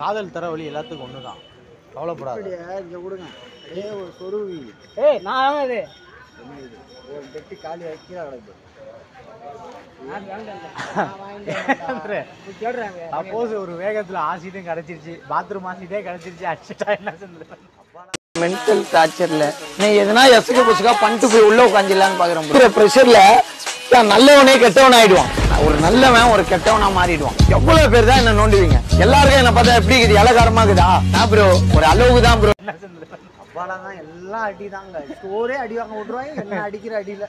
காதல் தர வழி எல்லாத்துக்கும் ஒன்று தான் கவலைப்படாது அப்படியே இங்க கொடுங்க ஏ ஒரு சொருவி ஏய் நான் வாங்க இது என்ன இது ஒரு பெட்டி காலி வைக்கிறா கிடக்கு நான் வாங்கிட்டேன் கேடுறாங்க சப்போஸ் ஒரு வேகத்துல ஆசிட்டும் கிடைச்சிருச்சு பாத்ரூம் ஆசிட்டே கிடைச்சிருச்சு அடிச்சுட்டா என்ன செஞ்சு மென்டல் டார்ச்சர்ல நீ எதுனா எசுக்கு புசுக்கா பண்ணிட்டு போய் உள்ள உட்காந்துலான்னு பாக்குறேன் ப்ரெஷர்ல நல்லவனே கெட்டவன் ஆயிடுவான் ஒரு நல்லவன் ஒரு கெட்டவனா மாறிடுவான் எவ்வளவு பேர் தான் என்ன நோண்டுவீங்க எல்லாருக்கும் என்ன பார்த்தா எப்படி இருக்குது இலகாரமா இருக்குதா நான் ப்ரோ ஒரு அளவுக்கு தான் ப்ரோ அப்பாடா தான் எல்லாம் அடி தாங்க ஸ்டோரே அடி வாங்க விட்ருவாங்க என்ன அடிக்கிற அடியில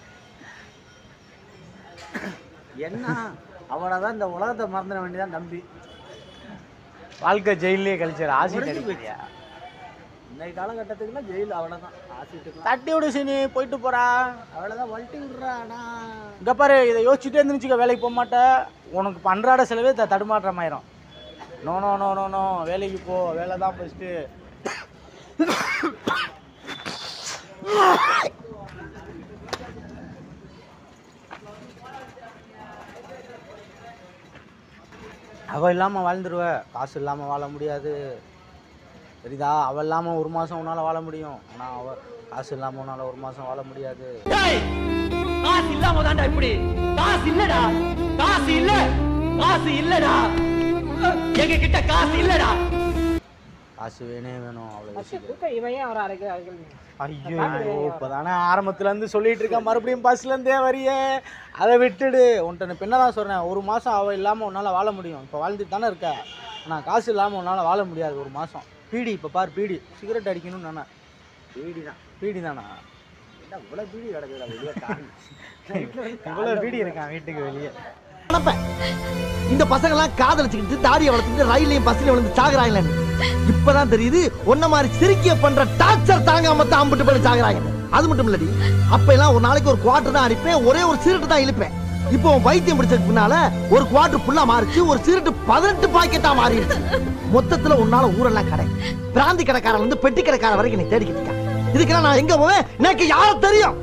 என்ன அவளதான் இந்த உலகத்தை மறந்துட வேண்டியதான் தம்பி வாழ்க்கை ஜெயிலே கழிச்சாரு ஆசிட் அடிக்கிறியா இன்னைக்கு காலகட்டத்துக்குலாம் ஜெயில் அவ்வளோதான் ஆசிட்டுக்கலாம் தட்டி விடு சீனி போயிட்டு போறா அவ்வளோதான் வளட்டி விட்றானா இங்க பாரு இதை யோசிச்சுட்டே இருந்துச்சுக்க வேலைக்கு போக மாட்டேன் உனக்கு பண்றாட செலவே த தடுமாற்றமாயிரும் no no no no no வேலைக்கு போ வேலை தான் ஃபஸ்ட்டு அவ இல்லாம வாழ்ந்துருவ காசு இல்லாம வாழ முடியாது சரிதா அவ இல்லாம ஒரு மாசம் உன்னால வாழ முடியும் ஆனா அவ காசு இல்லாம உன்னால ஒரு மாசம் வாழ முடியாது காசு இல்லாம தான்டா இப்படி காசு இல்லடா காசு இல்ல காசு இல்லடா எங்க கிட்ட காசு இல்லடா காசு வேணே வேணும் அவ்வளவு யோசிக்க தூக்கம் இவன் ஏன் அவர் அரைக்க அரைக்கணும் ஐயோ இப்பதானே ஆரம்பத்துல இருந்து சொல்லிட்டு இருக்கேன் மறுபடியும் பஸ்ல இருந்தே வரியே அதை விட்டுடு உன்ட்ட நான் இப்ப என்னதான் சொல்றேன் ஒரு மாசம் அவ இல்லாம உன்னால வாழ முடியும் இப்ப வாழ்ந்துட்டு தானே இருக்க ஆனா காசு இல்லாம உன்னால வாழ முடியாது ஒரு மாசம் பீடி இப்ப பாரு பீடி சிகரெட் அடிக்கணும்னு நானே பீடி தான் பீடி தானா என்ன இவ்வளோ பீடி கிடக்குதா வெளியே காணி இவ்வளவு பீடி இருக்கான் வீட்டுக்கு வெளியே இந்த பசங்க எல்லாம் காதலிச்சுக்கிட்டு தாடியை வளர்த்துக்கிட்டு ரயிலையும் பஸ்லயும் விழுந்து சாகுறாங்களேன்னு இப்பதான் தெரியுது ஒன்ன மாதிரி சிரிக்கிய பண்ற டார்ச்சர் தாங்காம தான் அம்பிட்டு பண்ணி சாகுறாங்க அது மட்டும் இல்லடி அப்ப எல்லாம் ஒரு நாளைக்கு ஒரு குவார்டர் தான் அடிப்பேன் ஒரே ஒரு சீரட்டு தான் இழுப்பேன் இப்போ உன் வைத்தியம் பிடிச்சதுக்கு பின்னால ஒரு குவார்டர் ஃபுல்லா மாறிச்சு ஒரு சீரட்டு பதினெட்டு பாக்கெட்டா மாறிடுச்சு மொத்தத்துல உன்னால ஊரெல்லாம் கடை பிராந்தி கடைக்காரன் வந்து பெட்டி கடைக்காரன் வரைக்கும் நீ தேடிக்கிட்டு இருக்கான் இதுக்கெல்லாம் நான் எங்க போவேன் எனக்கு யார தெரியும்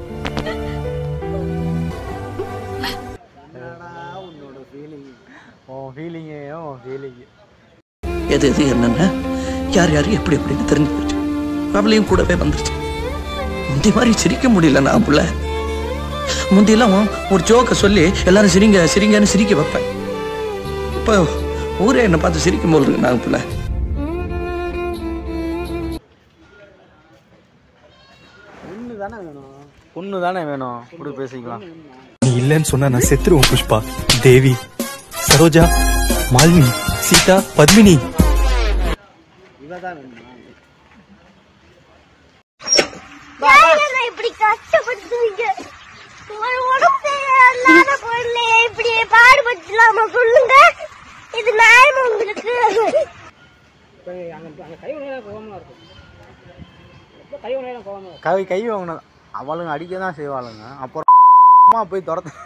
என்னடா உன்னோட ஃபீலிங் உன் ஃபீலிங்கு உன் ஃபீலிங்கு எது எது என்னென்ன யார் யார் எப்படி எப்படின்னு தெரிஞ்சு போச்சு அவளையும் கூடவே வந்துருச்சு முந்தி மாதிரி சிரிக்க முடியல நான் புள்ள முந்தியெல்லாம் ஒரு ஜோக்கை சொல்லி எல்லாரும் சிரிங்க சிரிங்கன்னு சிரிக்க வைப்பேன் இப்போ ஊரே என்னை பார்த்து சிரிக்கும் போல் இருக்கு நான் புள்ள ஒன்று தானே வேணும் பொண்ணு தானே வேணும் இப்படி பேசிக்கலாம் நீ இல்லைன்னு சொன்னா நான் செத்துருவேன் புஷ்பா தேவி சரோஜா மாலினி சீதா பத்மினி இவ தான் வேணுமா ஏன் இப்படி கஷ்டப்படுத்துவீங்க ஒரு உடம்பு இல்லாத பொருளை இப்படி பாடுபடுத்தலாமா சொல்லுங்க இது நியாயமா உங்களுக்கு இப்போ அங்கே அங்கே கை உணவு கோவமாக இருக்கும் எப்போ கை உணவு கோவமாக இருக்கும் கை கை வாங்கினது அவளுங்க அடிக்க தான் செய்வாளுங்க அப்புறம் அம்மா போய் துரத்து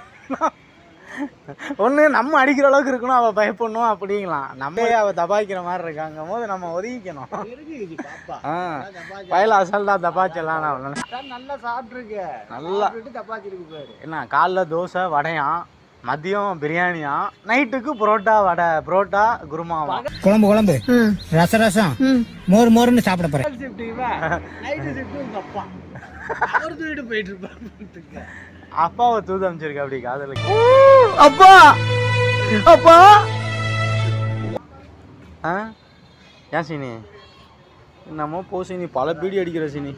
ஒன்று நம்ம அடிக்கிற அளவுக்கு இருக்கணும் அவள் பயப்படணும் அப்படிங்களாம் நம்ம அவள் தபாய்க்கிற மாதிரி இருக்காங்க போது நம்ம ஒதுங்கிக்கணும் இருக்குது பாப்பா ஆ பயில அசல்டா தபாச்சலாம் அவள் அதான் நல்லா சாப்பிட்ருக்க நல்லா சாப்பிட்டுட்டு தப்பாச்சிருக்கு பாரு என்ன காலைல தோசை வடையாம் மதியம் பிரியாணியா நைட்டுக்கு புரோட்டா வடை புரோட்டா குருமாவா குழம்பு குழம்பு ரச ரசம் மோர் மோர்னு சாப்பிட போறேன் ஷிஃப்ட் இவன் நைட்டு ஷிஃப்ட் உங்க அப்பா அவர் தூக்கிட்டு போயிட்டு இருப்பாரு அப்பாவை தூது அமைச்சிருக்க அப்படி காதலுக்கு அப்பா அப்பா ஆ ஏன் சீனி என்னமோ போ சீனி பல பீடி அடிக்கிற சீனி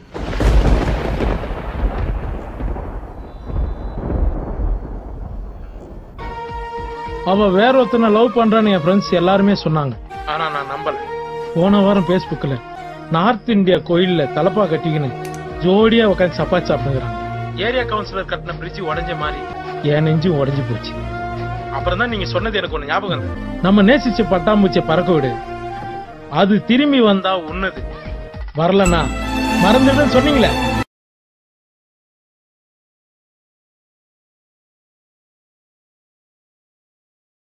அவ வேற ஒருத்தனை லவ் பண்றான்னு என் ஃப்ரெண்ட்ஸ் எல்லாருமே சொன்னாங்க ஆனா நான் நம்பல போன வாரம் பேஸ்புக்ல நார்த் இந்தியா கோயில்ல தலப்பா கட்டிக்கின்னு ஜோடியா உட்காந்து சப்பாத்தி சாப்பிடுங்கிறாங்க ஏரியா கவுன்சிலர் கட்டின பிரிட்ஜ் உடஞ்ச மாதிரி என் நெஞ்சும் உடஞ்சு போச்சு அப்புறம் தான் நீங்க சொன்னது எனக்கு ஒண்ணு ஞாபகம் இருந்தது. நம்ம நேசிச்ச பட்டாம்பூச்சியை பறக்க விடு அது திரும்பி வந்தா உன்னது வரலனா மறந்துடுன்னு சொன்னீங்களே